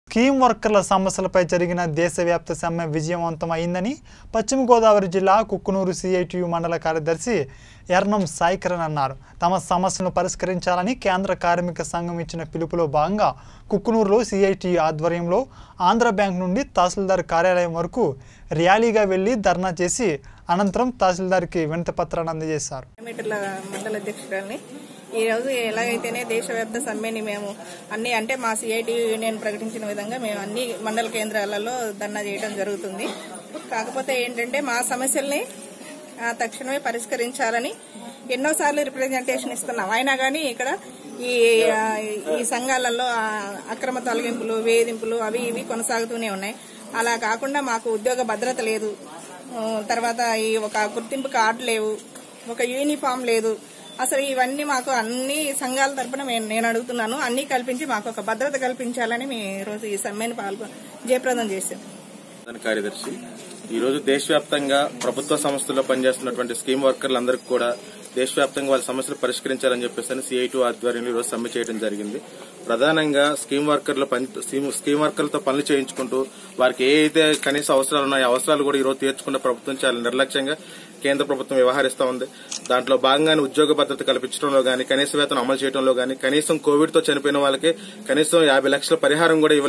scheme వర్కర్ల సమస్యలపై జరిగిన దేశవ్యాప్త సమ్మె విజయవంతం అయిందని పశ్చిమ గోదావరి జిల్లా కుక్కునూరు సిఐటియు మండల కార్యదర్శి ఎర్నం సాయికరణ్ అన్నారు తమ సమస్యను పరిష్కరించాలని కేంద్ర కార్మిక సంఘం ఇచ్చిన పిలుపులో భాగంగా కుక్కునూరులో సిఐటియు ఆధ్వర్యంలో ఆంధ్ర బ్యాంక్ నుండి తహసీల్దార్ కార్యాలయం వరకు ర్యాలీగా వెళ్లి ధర్నా చేసి అనంతరం తహసీల్దార్కి వినతిపత్రాన్ని అందజేశారు మీటర్ల మండల అధ్యక్షురాలని ఈ రోజు ఎలాగైతేనే దేశవ్యాప్త సమ్మెని మేము అన్ని అంటే మా సిఐటి యూనియన్ ప్రకటించిన విధంగా మేము అన్ని మండల కేంద్రాలలో ధర్నా చేయడం జరుగుతుంది కాకపోతే ఏంటంటే మా సమస్యల్ని ఆ, తక్షణమే పరిష్కరించాలని ఎన్నోసార్లు రిప్రజెంటేషన్ ఇస్తున్నాం అయినా కానీ ఇక్కడ ఈ ఆ, ఈ సంఘాలలో ఆ, అక్రమ తొలగింపులు వేధింపులు అవి ఇవి కొనసాగుతూనే ఉన్నాయి అలా కాకుండా మాకు ఉద్యోగ భద్రత లేదు ఆ, తర్వాత ఈ ఒక గుర్తింపు కార్డు లేవు ఒక యూనిఫామ్ లేదు అసలు ఇవన్నీ మాకు అన్ని సంఘాల తరపున మేము- నేను అడుగుతున్నాను అన్ని కల్పించి మాకు ఒక భద్రత కల్పించాలని మేము ఈ రోజు ఈ సమ్మెను పాల్గొ జయప్రదం చేశాం ప్రధాన కార్యదర్శి ఈ రోజు దేశవ్యాప్తంగా ప్రభుత్వ సంస్థల్లో పనిచేస్తున్నటువంటి స్కీమ్ వర్కర్లందరికీ కూడా దేశవ్యాప్తంగా వాళ్ళ సమస్యలు పరిష్కరించాలని చెప్పేసి సిఐటి ఆధ్వర్యంలో ఈ రోజు సమ్మె చేయడం జరిగింది ప్రధానంగా స్కీమ్ వర్కర్ల పని స్కీమ్- స్కీమ్ వర్కర్లతో పనులు చేయించుకుంటూ వారికి ఏ అయితే కనీస అవసరాలు ఉన్నాయో ఆ అవసరాలు కూడా ఈ రోజు తీర్చుకున్న ప్రభుత్వం చాలా నిర్లక్ష్యంగా కేంద్ర ప్రభుత్వం వ్యవహరిస్తూ ఉంది దాంట్లో భాగంగానే ఉద్యోగ భద్రత కల్పించడంలో గానీ కనీస వేతనం అమలు చేయడంలో గానీ కనీసం కోవిడ్ తో చనిపోయిన వాళ్ళకి కనీసం యాభై లక్షల పరిహారం కూడా ఇవ్వలేదు